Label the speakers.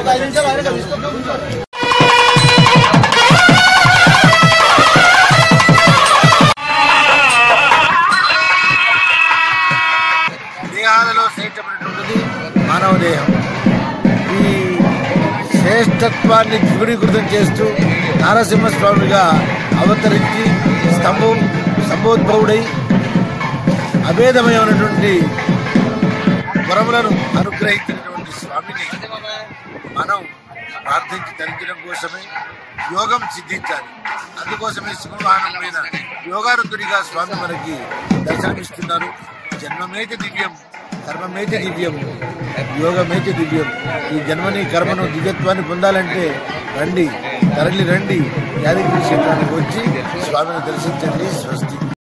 Speaker 1: దేహాలలో శ్రేష్టమైనటువంటిది మానవ దేహం ఈ శ్రేష్టత్వాన్ని ద్విగుణీకృతం చేస్తూ నారసింహస్వామిగా అవతరించి స్తంభం స్తంభోద్భవుడై అభేదమైనటువంటి వరములను అనుగ్రహించినటువంటి స్వామిని మనం ప్రార్థించి తరించడం కోసమే యోగం సిద్ధించాలి అందుకోసమే సింహవాహనం పైన యోగానందుడిగా స్వామి మనకి దర్శనమిస్తున్నారు జన్మమేతి దివ్యం కర్మమేతి దివ్యం యోగమేతి దివ్యం ఈ జన్మని కర్మను దివ్యత్వాన్ని పొందాలంటే రండి తరలి రండి యాదగిరి క్షేత్రానికి వచ్చి స్వామిని దర్శించండి స్వస్తి